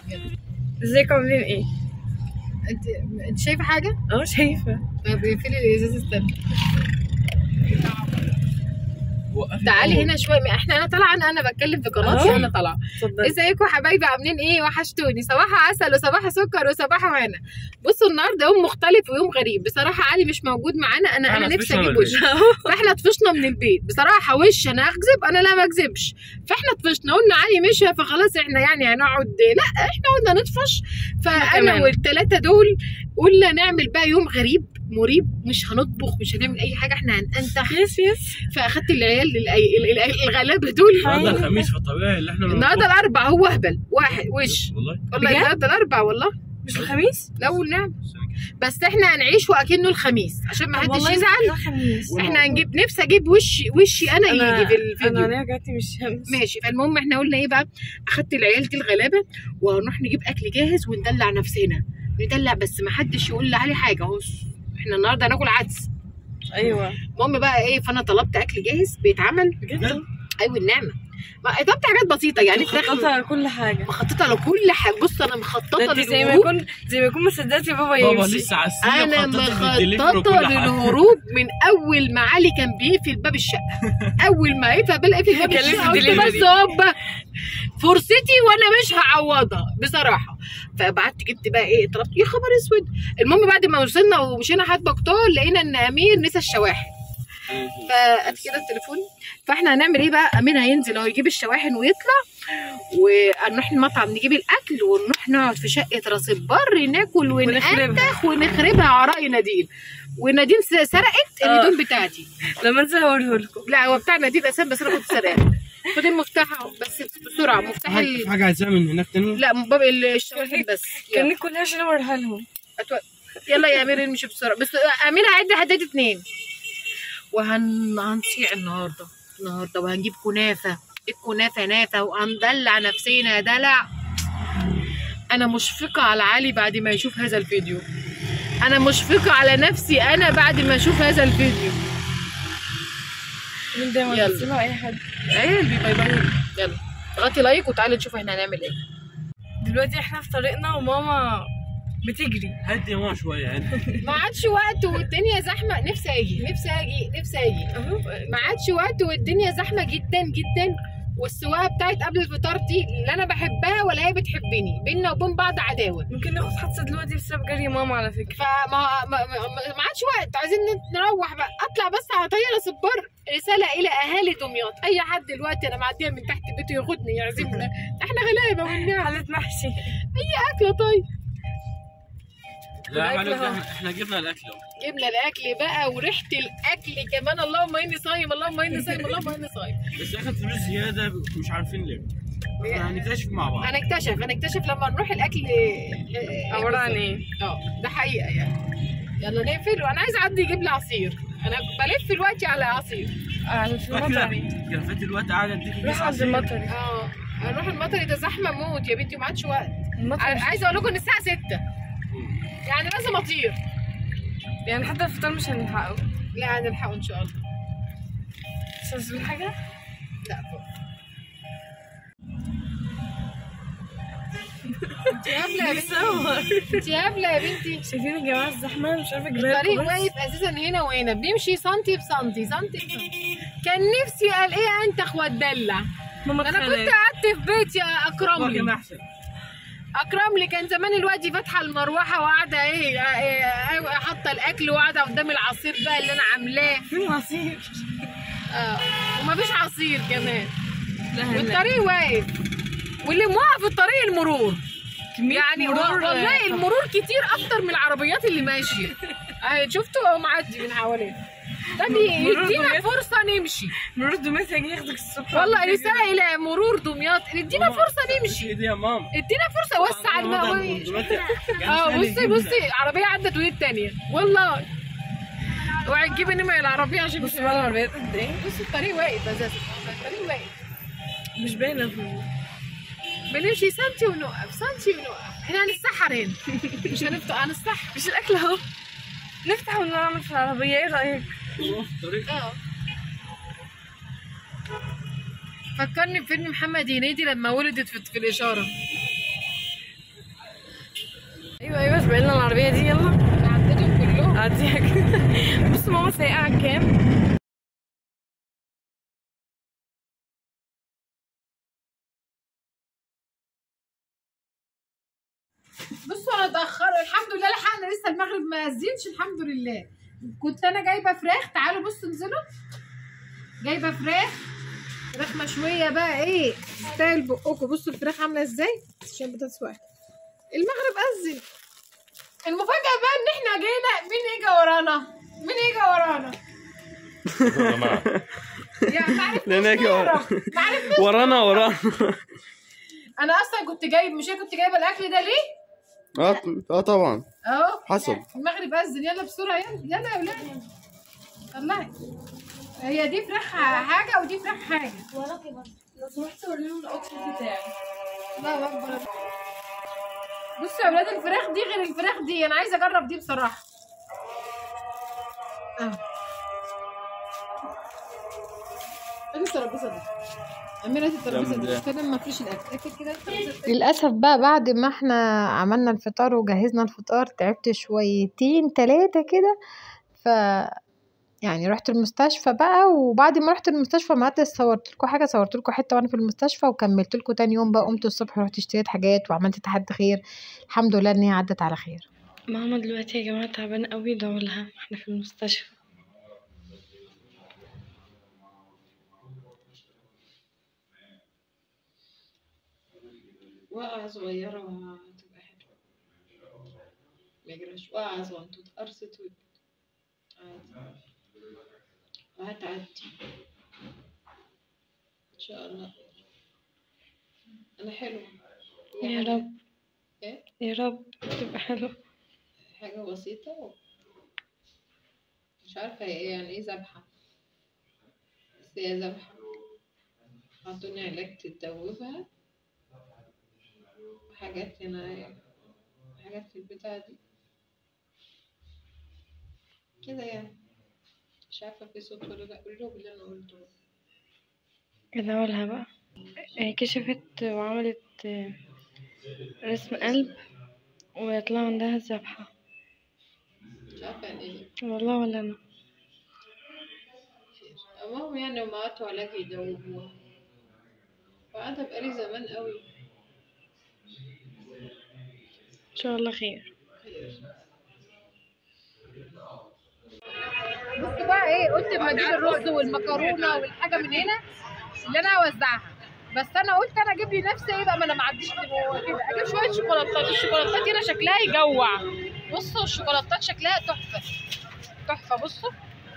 ازيكم عاملين ايه؟ انت انت شايفه حاجه؟ اه شايفه طب اقفلي الازاز استنى تعالي هنا شويه احنا انا طالعه انا انا بتكلم في قناتي اه. انا طالعه اتفضلي ازيكم حبايبي عاملين ايه وحشتوني صباح عسل وصباح سكر وصباح هنا بصوا النهارده يوم مختلف ويوم غريب بصراحه علي مش موجود معانا انا انا احنا نفسي طفشنا اجيب من وش فاحنا طفشنا من البيت بصراحه وش انا اكذب انا لا ما اكذبش فاحنا طفشنا قلنا علي مشى فخلاص احنا يعني هنقعد لا احنا قلنا نطفش فانا كمان. والثلاثه دول قلنا نعمل بقى يوم غريب مريب مش هنطبخ مش هنعمل اي حاجه احنا هننتخ يس يس فاخدت العيال للأي- ال- ال- الغلابه دول النهارده الخميس فطبيعي اللي احنا النهارده الاربع هو اهبل واحد وش والله والله بجد؟ النهارده الاربع والله مش الخميس؟ لو نعم بس احنا هنعيش واكنه الخميس عشان ما حدش والله يزعل ده خميس احنا هنجيب نفسي اجيب وشي وشي انا انا يجي في انا الفيديو عليها جاتي من الشمس ماشي فالمهم احنا قلنا ايه بقى اخدت العيال دي الغلابه وهنروح نجيب اكل جاهز وندلع نفسنا ندلع بس ما حدش يقول لي عليه حاجه اهو احنا النهارده هناكل عدس ايوه المهم بقى ايه فانا طلبت اكل جاهز بيتعمل بجد ايوه النعمه ما طلبت حاجات بسيطه يعني فراخ مخططه كل حاجه مخططه لكل حاجه بص انا ده مخططه انت زي ما للهروب يكون زي ما يكون ما صدقتي بابا بابا يمشي لسه على السنه انا مخططة للدليفري مخططه وكل حاجة. للهروب من اول ما علي كان بيقفل باب الشقه اول ما يقفل باب يقفل باب كان لسه الشقه قلت delivery. بس هوبا فرصتي وانا مش هعوضها بصراحه فبعت جبت بقى ايه طلبت يا خبر اسود المهم بعد ما وصلنا ومشينا حد بكتور لقينا ان امير نسى الشواحن فقد كده التليفون فاحنا هنعمل ايه بقى امير هينزل هو يجيب الشواحن ويطلع ونروح المطعم نجيب الاكل ونروح نقعد في شقه راس البر ناكل ونخربها. وننتخ ونخربها على راي نادين ونادين س- سرقت آه. الهدوم بتاعتي لما انزل هوريه لكم لا هو بتاع نادين اساسا بس انا كنت سرقت خد المفتاح أهو، بس بسرعه مفتاح حاجة ال... حاجة عايزاها من هناك تاني لا باب الشواحن بس يلا. كان كلها عشان اوريها لهم أتو... يلا يا امير امشي بسرعه بس امير هيعد لحد اتنين وهن هنصيع النهارده النهارده وهنجيب كنافه الكنافه نافه وهندلع نفسينا دلع انا مشفقه على علي بعد ما يشوف هذا الفيديو انا مشفقه على نفسي انا بعد ما اشوف هذا الفيديو من دايما يلا. تسمعوا اي حد عيال باي باي يلا اضغطي لايك وتعالي نشوف احنا هنعمل ايه دلوقتي احنا في طريقنا وماما بتجري هدي يا ماما شوية هدي ما عادش وقت والدنيا زحمه نفسي اجي نفسي اجي نفسي اجي اهو ما عادش وقت والدنيا زحمه جدا جدا والسواقه بتاعت قبل الفطار دي لا انا بحبها ولا هي بتحبني بينا وبين بعض عداوه ممكن ناخد حادثه دلوقتي بسبب جري ماما على فكره فما ما, ما, ما عادش وقت عايزين نروح بقى اطلع بس على طريق راس البر رساله الى اهالي دمياط اي حد دلوقتي انا معديه من تحت بيته ياخدني يعزمنا احنا غلابه والنعم حالة محشي اكله طيب لا الأكل احنا أهو. احنا جبنا الاكل اهو جبنا الاكل بقى وريحه الاكل كمان اللهم اني صايم اللهم اني صايم اللهم اني صايم بس اخد فلوس زيادة مش عارفين ليه احنا هنكتشف مع بعض هنكتشف هنكتشف لما نروح الاكل آه، عباره عن ايه؟ اه ده حقيقه يعني يلا نقفل وانا عايزه حد يجيب لي عصير انا بلف دلوقتي على عصير على في المطري كان فات الوقت قاعد اديك روح عند المطري اه هنروح المطري ده زحمه موت يا بنتي وما عادش وقت ع- المطري عايزه اقول لكم ان الساعه 6 يعني لازم اطير يعني حتى الفطار مش هنلحقه لا هنلحقه ان شاء الله مش عايزين حاجه؟ لا انت هبله يا بنتي بيصور انت هبله يا بنتي شايفين يا جماعه الزحمه مش عارفه اجيبها الطريق لكم بس. واقف اساسا هنا وهنا بنمشي سنتي بسنتي سنتي بسنتي كان نفسي قال ايه انتخ واتدلع ماما انا كنت اتخانقت قعدت في بيتي اكرم كان لي احسن اكرم لي كان زمان الوقت فاتحه المروحه وقاعده ايه إيه، حاطه الاكل وقاعده قدام العصير بقى اللي انا عاملاه فين عصير؟ اه ومفيش عصير كمان لا لا والطريق واقف واللي موقف الطريق المرور كمية يعني مرور والله المرور كتير اكتر من العربيات اللي ماشيه اهي شفتوا هو معدي من حواليه ده مرور بيدينا دمياط. فرصه نمشي مرور دمياط هيجي ياخدك الصبح والله رساله الى مرور دمياط ادينا فرصه نمشي ايه دي يا ماما ادينا فرصه وسع المقوي اه بصي بصي عربيه عدت وهي الثانيه والله اوعي تجيبي نمر العربيه عشان بص بقى العربيات قد ايه بصي الطريق واقف اساسا الطريق واقف مش باينه في بنمشي سنتي ونوقف سنتي ونوقف احنا هنتسحر هنا مش هنفطر هنتسحر مش الاكل اهو نفتح ونعمل في العربيه ايه رايك؟ طريق اه فكرني بفيلم محمد هنيدي لما ولدت في, في الاشاره سبق لنا العربيه دي يلا عدتهم كلهم عديها كده بص ماما سايقه على الكام بصوا انا اتاخرت الحمد لله لحقنا لسه المغرب ما اذنش الحمد لله كنت انا جايبه فراخ تعالوا بصوا انزلوا جايبه فراخ فراخ مشويه بقى ايه ستايل بقكم بصوا الفراخ عامله ازاي عشان بتسوى المغرب اذن المفاجاه بقى ان احنا جينا مين اجى ورانا مين اجى ورانا يا جماعه يعني معرفناش لأن هيك نهرب. معرفناش ورانا ورانا انا اصلا كنت جايب مش أنا كنت جايبه الاكل ده ليه اه اه طبعا اهو حصل. المغرب اذن يلا بسرعه يلا يلا يا ولاد طلعي هي دي فراخ حاجه ودي فراخ حاجه لو سمحت وريهم الاوتفيت بتاعي الله اكبر بصوا يا ولاد الفراخ دي غير الفراخ دي انا عايزه اجرب دي بصراحه اهو ادي الترابيزه دي اميره الترابيزه دي استنى ما فيش الاكل اكل كده للاسف بقى بعد ما احنا عملنا الفطار وجهزنا الفطار تعبت شويتين تلاتة كده ف يعني رحت المستشفى بقى وبعد ما رحت المستشفى ما قعدت صورت لكم حاجه صورت لكم حته وانا في المستشفى وكملت لكم تاني يوم بقى قمت الصبح رحت اشتريت حاجات وعملت تحدي خير الحمد لله ان هي عدت على خير ماما دلوقتي يا جماعه تعبانه قوي دولها احنا في المستشفى وقعة صغيرة هتبقى حلوة ما يجراش وقعة صغنطوط قرصة ود عادي وهتعدي إن شاء الله أنا حلوة هي يا حاجة- رب إيه؟ يا رب تبقى حلوه حاجة بسيطة و... مش عارفة هي يعني ايه ذبحة بس هي ذبحة حطوني علاج تدوبها حاجات هنا حاجات في البتاع دي كده يعني مش عارفة في صوت ولا لأ قولوا باللي أنا قلته بقى. ادعولها بقى آه، كشفت وعملت آه، رسم قلب ويطلع عندها الذبحة مش عارفة يعني ايه والله ولا انا المهم يعني هما عطوا علاج يدوبوها وقعدت بقالي زمان قوي ان شاء الله خير بص بقى ايه قلت اما اجيب الرز والمكرونه والحاجه من هنا اللي انا اوزعها بس انا قلت انا اجيب لي نفسي ايه بقى ما انا ما عنديش كده اجيب شويه شوكولاتات الشوكولاتات هنا شكلها يجوع بصوا الشوكولاتات شكلها تحفه تحفه بصوا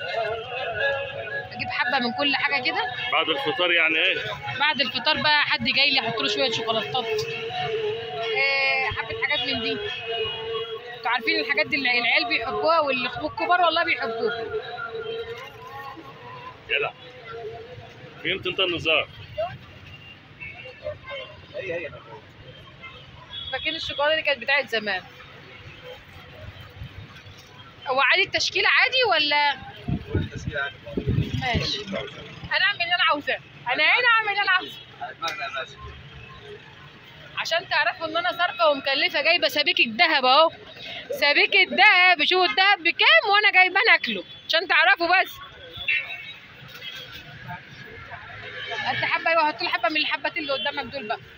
اجيب حبه من كل حاجه كده بعد الفطار يعني ايه بعد الفطار بقى حد جاي لي احط له شويه شوكولاتات إيه حبه حاجات من دي انتوا عارفين الحاجات دي اللي العيال بيحبوها والكبار والله بيحبوها يلا فهمت انت النظام فاكرين الشوكولاته اللي كانت بتاعت زمان هو عادي التشكيل عادي ولا ماشي انا اعمل اللي انا عاوزاه انا هنا اعمل اللي انا عاوزاه عشان تعرفوا ان انا صارفه ومكلفه جايبه سبيكه ذهب اهو سبيكه ذهب شوفوا الذهب بكام وانا جايباه ناكله عشان تعرفوا بس انت حبه ايوه حط لي حبه من الحبات اللي قدامك دول بقى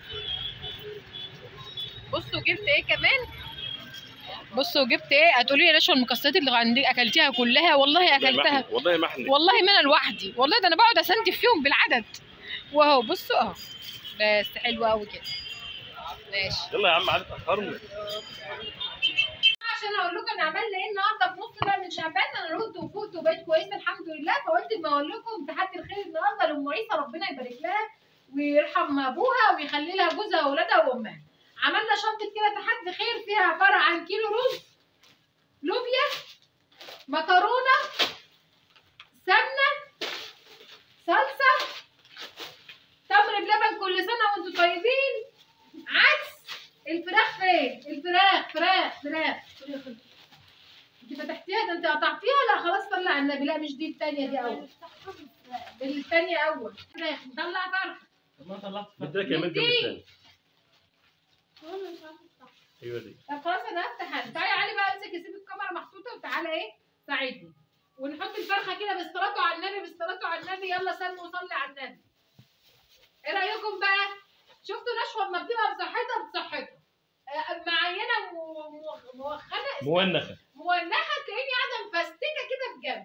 بصوا جبت ايه كمان بصوا جبت ايه هتقولي لي يا نشوى المكسرات اللي عندي اكلتيها كلها والله اكلتها والله ما احنا والله ما انا لوحدي والله ده انا بقعد اسندي فيهم بالعدد واهو بصوا اهو بس حلوه قوي كده ماشي يلا يا عم عارف اخرنا عشان اقول لكم انا عملنا ايه النهارده في نص بقى من شعبان انا رحت وفقت وبقيت كويسه الحمد لله فقلت اما اقول لكم تحدي الخير النهارده لام عيسى ربنا يبارك لها ويرحم ابوها ويخلي لها جوزها واولادها وامها عملنا شنطه كده تحدي خير فيها عباره عن كيلو رز لوبيا مكرونه سمنه صلصه تمر بلبن كل سنه وانتم طيبين عدس الفراخ فين الفراخ فراخ فراخ فراخ. انت فتحتيها ده انت قطعتيها لا خلاص طلع النبي لا مش دي التانية دي اول التانية اول فراخ نطلع فرخ ما طلعت بدك يا من جنب الثاني ايوه دي طب خلاص انا هفتح تعالى علي بقى امسك سيب الكاميرا محطوطه وتعالى ايه ساعدني ونحط الفرخه كده بالصلاه على النبي بالصلاه على النبي يلا سلموا وصلي على النبي ايه رايكم بقى شفتوا نشوه لما بتبقى بصحتها بصحتها آه، معينه و- و- موخنه مونخه مونخه كاني قاعده مفستكه كده في جنب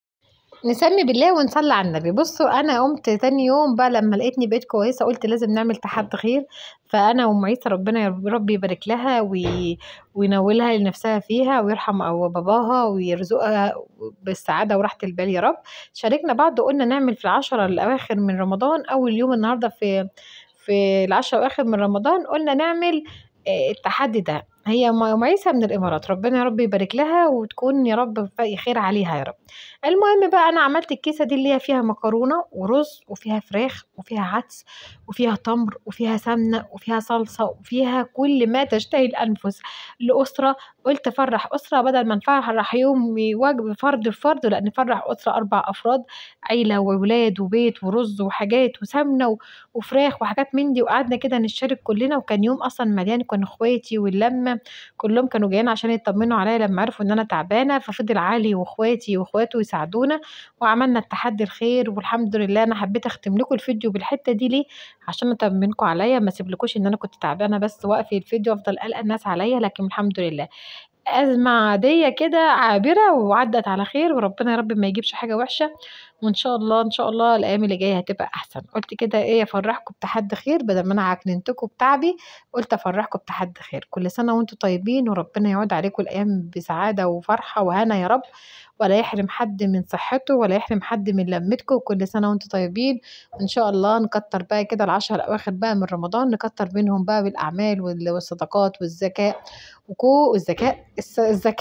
نسمي بالله ونصلي على النبي بصوا انا قمت تاني يوم بقى لما لقيتني بقيت كويسه قلت لازم نعمل تحدي خير فانا وام عيسى ربنا يا رب يبارك لها وي... وينولها لنفسها فيها ويرحم أو باباها ويرزقها بالسعاده وراحه البال يا رب شاركنا بعض وقلنا نعمل في العشرة الاواخر من رمضان اول يوم النهارده في في العشرة الاواخر من رمضان قلنا نعمل آه، التحدي ده هي م- ام عيسى من الامارات ربنا يا رب يبارك لها وتكون يا رب ف- خير عليها يا رب المهم بقى انا عملت الكيسه دي اللي هي فيها مكرونه ورز وفيها فراخ وفيها عدس وفيها تمر وفيها سمنه وفيها صلصه وفيها كل ما تشتهي الانفس لاسره قلت افرح اسره بدل ما نفرح يوم وجبه فرد بفرد لا نفرح اسره اربع افراد عيله واولاد وبيت ورز وحاجات وسمنه و- وفراخ وحاجات من دي وقعدنا كده نشارك كلنا وكان يوم اصلا مليان كان اخواتي واللمه كلهم كانوا جايين عشان يطمنوا عليا لما عرفوا ان انا تعبانه ففضل علي واخواتي واخواته يساعدونا وعملنا التحدي الخير والحمد لله انا حبيت اختم لكم الفيديو بالحته دي ليه عشان اطمنكم عليا ما اسيبلكوش ان انا كنت تعبانه بس واقفه الفيديو افضل قلقه الناس عليا لكن الحمد لله أزمة عادية كده عابرة وعدت على خير وربنا يا رب ما يجيبش حاجة وحشة وإن شاء الله إن شاء الله الأيام اللي جاية هتبقى أحسن قلت كده إيه أفرحكم بتحدي خير بدل ما أنا عكننتكم بتعبي قلت أفرحكم بتحدي خير كل سنة وأنتم طيبين وربنا يعود عليكم الأيام بسعادة وفرحة وهنا يا رب ولا يحرم حد من صحته ولا يحرم حد من لمتكم كل سنة وانتم طيبين وإن شاء الله نكتر بقى كده العشر الأواخر بقى من رمضان نكتر منهم بقى بالأعمال وال- والصدقات والزكاة وكو الذكاء الس- الزكاة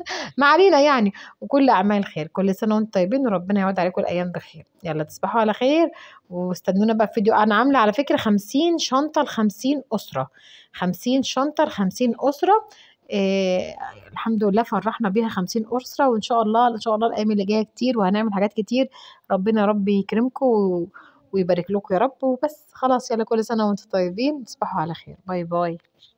ما علينا يعني وكل أعمال خير كل سنة وانتم طيبين وربنا يعود عليكم الأيام بخير يلا تصبحوا على خير واستنونا بقى في فيديو أنا عاملة على فكرة خمسين شنطة لخمسين أسرة خمسين شنطة لخمسين أسرة إيه الحمد لله فرحنا بيها خمسين أسرة وإن شاء الله إن شاء الله الأيام اللي جاية كتير وهنعمل حاجات كتير ربنا يا رب يكرمكم و- ويبارك لكم يا رب وبس خلاص يلا كل سنة وانتم طيبين تصبحوا على خير باي باي